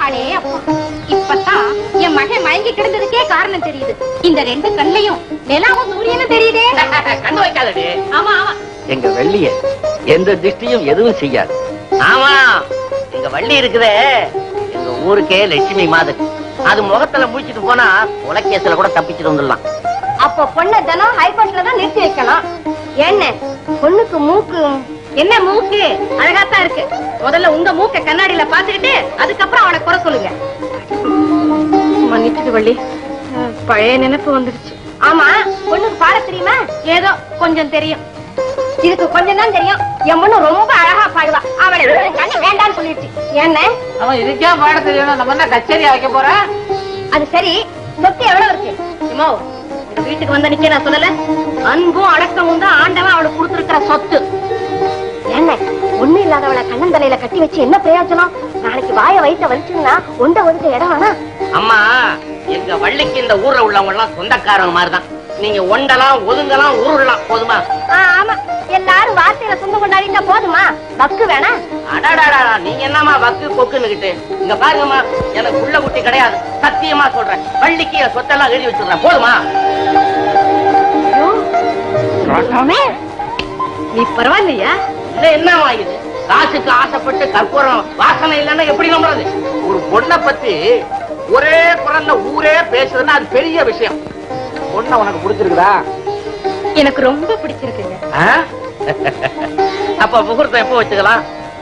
அடே அப்பா இப்பதான் என் மகன் மயங்கி கிடந்ததுக்கே காரணம் தெரியுது இந்த ரெண்டு கண்ணையும் நிலாவும் சூரியனும் தெரியுதே கண்டு வைக்காதடி ஆமா ஆமா எங்க வெள்ளிய எந்த திருஷ்டியும் எதுவும் செய்யாது ஆமா எங்க வள்ளி இருக்குதே எங்க ஊருக்கே லட்சுமி மாதிரி அது முகத்துல முடிச்சிட்டு போனா உலகேசல கூட தப்பிச்சிட்டு வந்துடலாம் அப்ப பொண்ண தினம் ஹைகோர்ட்ல தான் நிறுத்தி வைக்கணும் என்ன பொண்ணுக்கு மூக்கு என்ன மூக்கு அழகாத்தான் இருக்கு முதல்ல உங்க மூக்க கண்ணாடியில பாத்துக்கிட்டு அதுக்கப்புறம் அவனை குறை சொல்லுங்க மன்னிச்சுடு வள்ளி அஹ், பழைய நினைப்பு வந்துருச்சு ஆமா பொண்ணுக்கு பாட தெரியுமா ஏதோ கொஞ்சம் தெரியும் இதுக்கு கொஞ்சம் தான் தெரியும் என் பொண்ணு ரொம்ப அழகா பாடுவா அவளை கண்ணு வேண்டாம்னு சொல்லிடுச்சு என்ன அவன் இதுக்கே பாட தெரியணும் நம்ம என்ன கச்சேரி வைக்க போறோம் அது சரி சொத்து எவ்வளவு இருக்கு இமோ இந்த வீட்டுக்கு வந்த நிக்க நான் சொல்லல அன்பும் அடக்கமும் தான் ஆண்டவன் அவளுக்கு கொடுத்திருக்கிற சொத்து என்ன ஒண்ணு இல்லாதவளை கண்ணன் தலையில கட்டி வச்சு என்ன பிரயோஜனம் நாளைக்கு வாய வயித்த வலிச்சுன்னா ஒண்ட ஒதுக்க இடம் வேணா அம்மா எங்க வள்ளிக்கு இந்த ஊர்ல உள்ளவங்க எல்லாம் சொந்தக்காரங்க மாதிரிதான் நீங்க ஒண்டலாம் ஒதுங்கலாம் உருளலாம் போதுமா ஆ, ஆமா எல்லாரும் வார்த்தையில சொந்தம் கொண்டாடிட்டா போதுமா பக்கு வேணா அடாடாடா நீங்க என்னமா வக்கு கொக்குன்னுகிட்டு இங்க பாருங்கம்மா எனக்கு உள்ள குட்டி கிடையாது சத்தியமா சொல்றேன் வள்ளிக்கு என் சொத்தெல்லாம் எழுதி வச்சிடுறேன் போதுமா நீ பரவாயில்லையா இல்ல என்னமா இது காசுக்கு ஆசைப்பட்டு கற்பூரம் வாசனை இல்லைன்னா எப்படி நம்புறது ஒரு பொண்ணை பத்தி ஒரே குரல்ல ஊரே பேசுதுன்னா அது பெரிய விஷயம் பொண்ணை உனக்கு பிடிச்சிருக்குதா எனக்கு ரொம்ப பிடிச்சிருக்குங்க ஆ? அப்ப முகூர்த்தம் எப்போ வச்சுக்கலாம்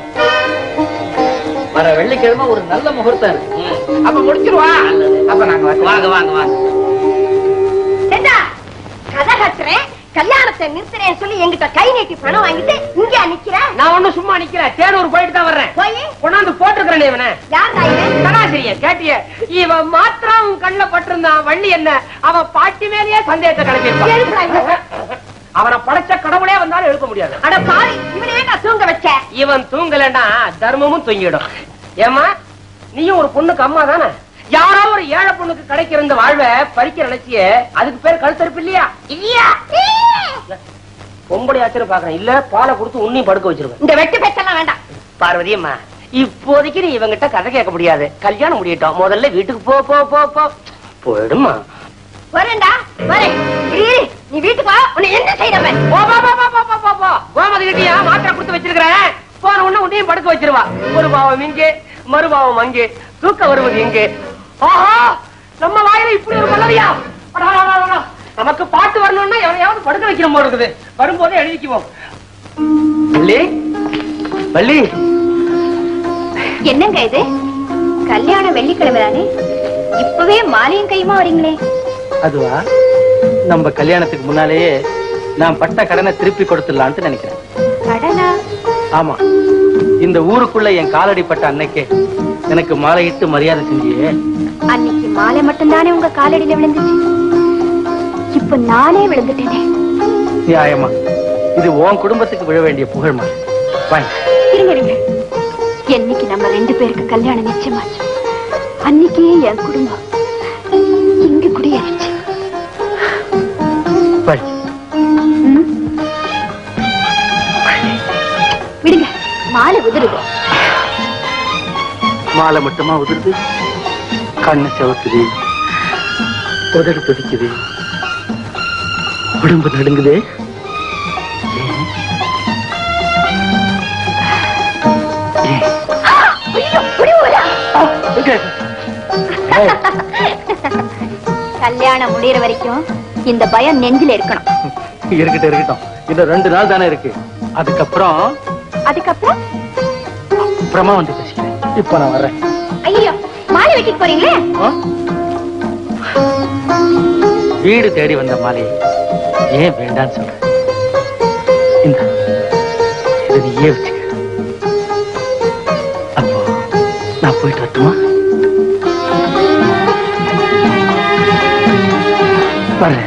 வர வெள்ளிக்கிழமை ஒரு நல்ல முகூர்த்தம் இருக்கு ம். அப்ப முடிச்சிருவா அப்ப நாங்க வரோம். வாங்க வாங்க வாங்க ஏண்டா கதை கட்டுறேன் கல்யாணத்தை நிறுத்துறேன்னு சொல்லி என்கிட்ட கை நீட்டி பணம் வாங்கிட்டு இங்க நிக்கிற நான் ஒண்ணும் சும்மா நிக்கிறேன் தேனூர் போயிட்டு தான் வர்றேன் போய் கொண்டாந்து போட்டுக்கிறேன் இவனை யார் இவன் சராசரிய கேட்டிய இவன் மாத்திரம் உன் கண்ணுல பட்டிருந்தான் வள்ளி என்ன அவன் பாட்டி மேலேயே சந்தேகத்தை எழுப்புடா இவனை. கிளப்பியிருப்பான் அவனை படைச்ச கடவுளே வந்தாலும் எழுப்ப முடியாது அட பாவி இவனே நான் தூங்க வச்ச இவன் தூங்கலன்னா தர்மமும் தூங்கிடும் ஏமா நீயும் ஒரு பொண்ணுக்கு அம்மா தானே யாரோ ஒரு ஏழை பொண்ணுக்கு கிடைக்கிற இந்த வாழ்வை பறிக்க நினைச்சிய அதுக்கு பேர் கழுத்தறுப்பு இல்லையா இல்லையா பொம்பளை ஆச்சரிய பாக்குறேன் இல்ல பாலை கொடுத்து உன்னையும் படுக்க வச்சிருவேன் இந்த வெட்டு பேச்செல்லாம் வேண்டாம் பார்வதி அம்மா இப்போதைக்கு நீ இவங்கிட்ட கதை கேட்க முடியாது கல்யாணம் முடியட்டும் முதல்ல வீட்டுக்கு போ போ போ போ போயிடுமா வரேன்டா வரேன் இரு, இரு. நீ வீட்டுக்கு வா உன்னை என்ன செய்யறவன் போ போ போ போ போ போ போ போ கோமதி கிட்டியா மாத்திரை கொடுத்து வச்சிருக்கிறேன் போன உடனே உன்னையும் படுக்க வச்சிருவா ஒரு பாவம் இங்கே மறுபாவம் அங்கே தூக்க வருவது இங்கே ஆஹா நம்ம வாயில இப்படி ஒரு மலரியா அடா, அடா, அடா, அடா. நமக்கு பாட்டு வரணும்னா எவனையாவது படுக்க வைக்கணும் போல இருக்குது வரும்போதே எழுதிக்குவோம் வள்ளி வள்ளி என்னங்க இது கல்யாணம் வெள்ளிக்கிழமை தானே இப்பவே மாலையும் கையுமா வரீங்களே அதுவா நம்ம கல்யாணத்துக்கு முன்னாலேயே நான் பட்ட கடனை திருப்பி கொடுத்துடலான்ட்டு நினைக்கிறேன் கடனா ஆமா இந்த ஊருக்குள்ள என் காலடி பட்ட அன்னைக்கே எனக்கு மாலையிட்டு மரியாதை செஞ்சியே அன்னைக்கு மாலை மட்டும்தானே உங்க காலடியில விழுந்துச்சு இப்ப நானே விழுந்துட்டேனே நியாயமா இது உன் குடும்பத்துக்கு விழ வேண்டிய புகழ் மாலை வாங்க இருங்க இருங்க என்னைக்கு நம்ம ரெண்டு பேருக்கு கல்யாணம் நிச்சயமாச்சு அன்னைக்கே என் குடும்பம் இங்க குடியேறிச்சு வாங்க ம்? விடுங்க மாலை உதிருது மாலை மட்டுமா உதிர்ந்து கண்ணு செவக்குது உதடு துடிக்குது உடம்பு நடுங்குதே ஏன்? ஏன்? ஐயோ, விடுவோடா. இங்க. ஏய், கல்யாணம் முடியற வரைக்கும் இந்த பயம் நெஞ்சில இருக்கணும் இருக்கட்டும் இருக்கட்டும் இன்னும் ரெண்டு நாள் தானே இருக்கு அதுக்கப்புறம் அதுக்கப்புறம் அப்புறமா வந்து பேசிக்கிறேன் இப்ப நான் வர்றேன் ஐயோ மாலை வெட்டிட்டு போறீங்களே ஆ? வீடு தேடி வந்த மாலையை ஏன் வேண்டான்னு சொல்ற இந்த இதை நீயே வச்சுக்க அப்போ நான் போயிட்டு வரட்டுமா வரேன்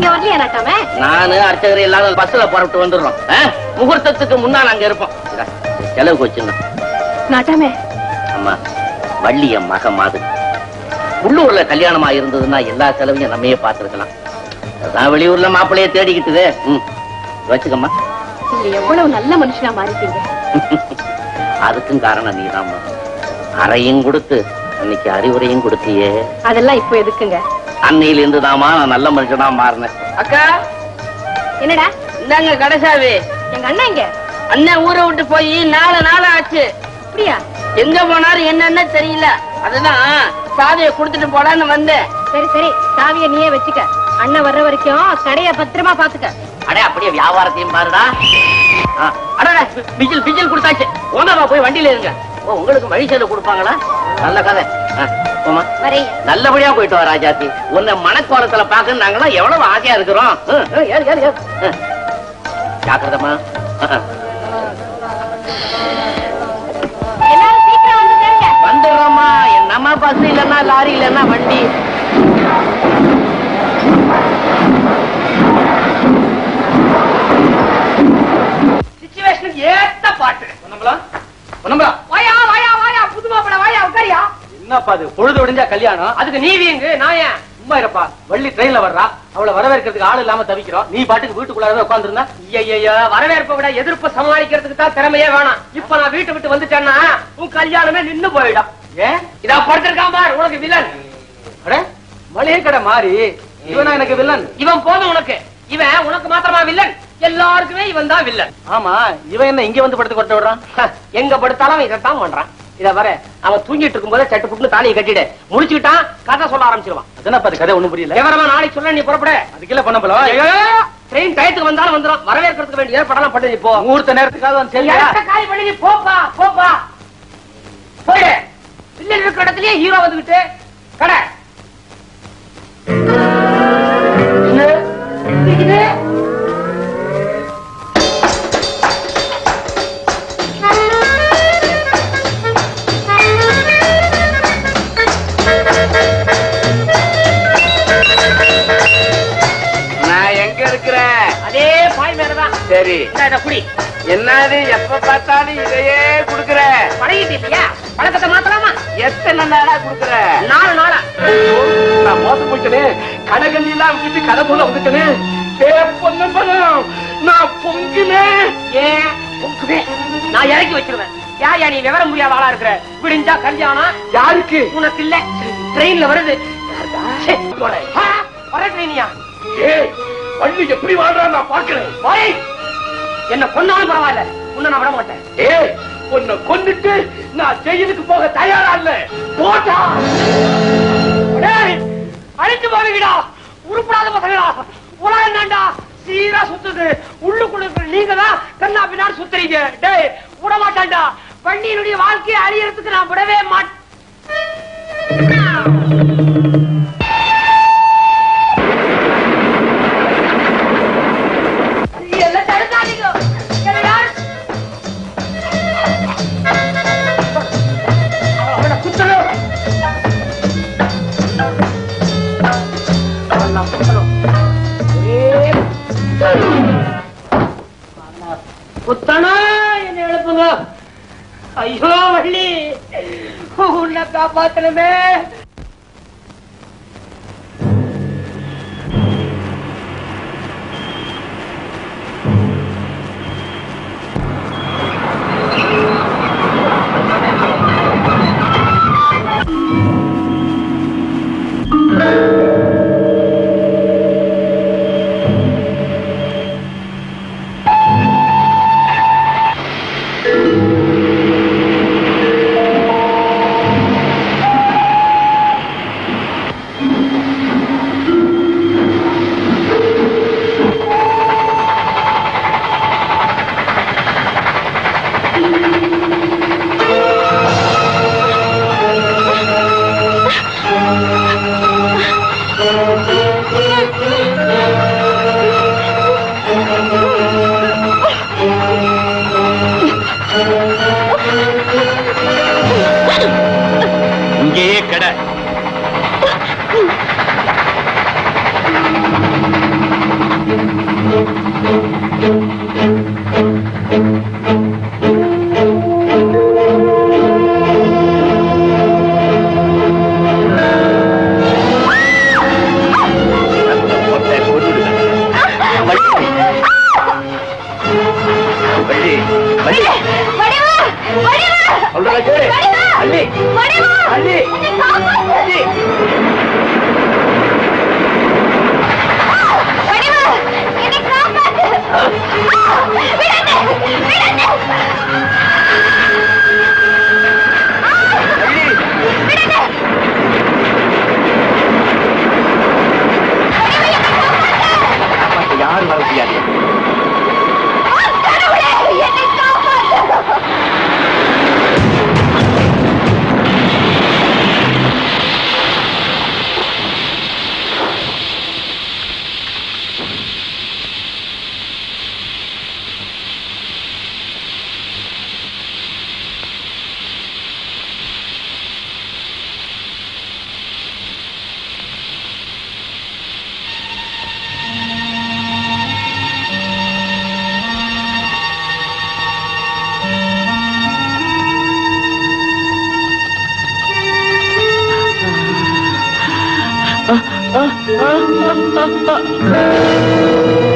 வரலையா நாட்டாம நானு அர்ச்சகர் எல்லாரும் பஸ்ல புறப்பட்டு வந்துடுறோம் ஆ? முகூர்த்தத்துக்கு முன்னால் அங்க இருப்போம் இதா, செலவுக்கு வச்சுங்க நாட்டாமே அம்மா வள்ளி என் மக மாது உள்ளூர்ல கல்யாணமா இருந்ததுன்னா எல்லா செலவையும் நம்மையே பார்த்திருக்கலாம் அதான் வெளியூர்ல மாப்பிள்ளைய தேடிக்கிட்டுதே ம் வச்சுக்கம்மா நீங்க எவ்வளவு நல்ல மனுஷனா மாறிட்டீங்க அதுக்கும் காரணம் நீதாம்மா அறையும் கொடுத்து அன்னைக்கு அறிவுரையும் கொடுத்தியே அதெல்லாம் இப்போ எதுக்குங்க அன்னையில இருந்து தாமா நான் நல்ல மனுஷனா மாறினேன் அக்கா என்னடா இந்தாங்க கடைசாவி எங்க அண்ணன் இங்க அண்ணன் ஊரை விட்டு போய் நாலு நாள் ஆச்சு அப்படியா எங்க போனாரு என்னன்னு தெரியல அதுதான் சாவியை கொடுத்துட்டு போலான்னு வந்தேன் சரி சரி சாவிய நீயே வச்சுக்க அண்ணன் வர்ற வரைக்கும் கடைய பத்திரமா பாத்துக்க அடே அப்படியே வியாபாரத்தையும் பாருடா ஆ, அடடே, பிஜில் பிஜில் கொடுத்தாச்சு ஓனரா போய் வண்டியில இருங்க ஓ உங்களுக்கு வழி செலவு கொடுப்பாங்களா நல்ல கதை ஆ, போம்மா வரேன் நல்லபடியா போயிட்டு வா ராஜாத்தி உன்னை மனக்கோலத்துல பாக்க நாங்களாம் எவ்வளவு ஆசையா இருக்கிறோம் ம், ம், ஏறு, ஏறு, ஏறு. ம். ஜாக்கிரதைம்மா ஆ, எல்லாரும் சீக்கிரம் வந்து சேருங்க வந்துடுறோம்மா நம்ம பஸ் இல்லைன்னா லாரி இல்லைன்னா வண்டி சிச்சுவேஷனுக்கு ஏத்த பாட்டு பொன்னம்பலம் பொன்னம்பலம் வாயா வாயா வாயா புது மாப்பிள வாயா உட்காரியா என்னப்பா அது பொழுது விடிஞ்சா கல்யாணம் அதுக்கு நீ வீங்கு நான் ஏன் சும்மா இருப்பா வள்ளி ட்ரெயின்ல வர்றா அவளை வரவேற்கிறதுக்கு ஆள் இல்லாம தவிக்கிறோம் நீ பாட்டுக்கு வீட்டுக்குள்ளார உட்காந்துருந்தா ஐயா வரவேற்பை விட எதிர்ப்பு சமாளிக்கிறதுக்கு தான் திறமையே வேணாம் இப்ப நான் வீட்டை விட்டு வந்துட்டேன்னா உன் கல்யாணமே நின்னு போயிடும் ஏன் இதா படுத்திருக்கான் பார் உனக்கு வில்லன் அட மளிகை கடை மாறி இவனா எனக்கு வில்லன் இவன் போதும் உனக்கு இவன் உனக்கு மாத்திரமா வில்லன் எல்லாருக்குமே இவன் தான் வில்லன் ஆமா இவன் என்ன இங்க வந்து படுத்து கொட்ட விடுறான் ஹ, எங்க படுத்தாலும் அவன் இதைத்தான் பண்றான் இத வர அவன் தூங்கிட்டு இருக்கும் போதே சட்டு புட்டு தாலியை கட்டிடு முடிச்சுக்கிட்டான் கதை சொல்ல ஆரம்பிச்சிருவான் அதனப்பா அது கதை ஒண்ணும் புரியல விவரமா நாளைக்கு சொல்ல நீ புறப்பட அதுக்குள்ள பொன்னம்பலம் ட்ரெயின் டயத்துக்கு வந்தாலும் வந்துடும் வரவேற்கிறதுக்கு வேண்டிய ஏற்பாடெல்லாம் பண்ணி போ முகூர்த்த நேரத்துக்காக வந்து சரியா இடத்த காலி பண்ணி நீ போப்பா போப்பா போயிடு வில்லன் இருக்கிற இடத்துலயே ஹீரோ வந்துகிட்டு கடை என்ன? இது? நான் எங்க இருக்கிறேன் அதே பாய் மேலதான் சரி இந்தா இதை குடி என்னது எப்ப பார்த்தாலும் இதையே குடுக்குற பழகிட்டு இல்லையா பழக்கத்தை மாத்தலாமா எத்தனை நாளா குடுக்குற நாலு நாளா நான் மோசம் போயிட்டனே கடகண்ணி எல்லாம் விட்டு கடை போல வந்துட்டனே ஏ பொன்னம்பலம் நான் பொங்குனேன் ஏன் உனக்குவே நான் இறக்கி வச்சிருவேன் யா யா நீ விவரம் முடியாத ஆளா இருக்கிற விடிஞ்சா கல்யாணம் யாருக்கு உனக்கு இல்ல ட்ரெயின்ல வருது ச்சே, ஆ, வர ட்ரெயினியா ஏய் வள்ளி எப்படி வாழ்றா நான் பாக்குறேன் வாய் என்ன கொன்னாலும் பரவாயில்ல உன்னை நான் விட மாட்டேன் ஏய் உன்னை கொன்னுட்டு நான் ஜெயிலுக்கு போக தயாரா இல்ல போட்டா டேய், அழிச்சு போவீங்கடா உருப்படாத பசங்களா உலகம் தாண்டா சீரா சுத்துது உள்ளுக்குள்ள இருக்கிற நீங்க தான் கண்ணா பின்னாடி சுத்துறீங்க டேய் விட மாட்டான்டா வண்டியினுடைய வாழ்க்கையை அழியறதுக்கு நான் விடவே மாட்டேன் எல்லாம் தடுக்காதீங்க என்னை யாரு- அவனை குத்தணும் அவனை குத்தணும் ஒரே குத்தனா என்ன எழுப்புங்க ஐயோ வள்ளி உன்னை காப்பாத்தணுமே அள்ளி அள்ளி வடிவு, என்னை காப்பாத்து. ஆ, விடுங்க, விடுங்க. அள்ளி விடுங்க. யாரும் வர முடியாது ஆ, கடவுளே, என்னை காப்பாத்து. ஆ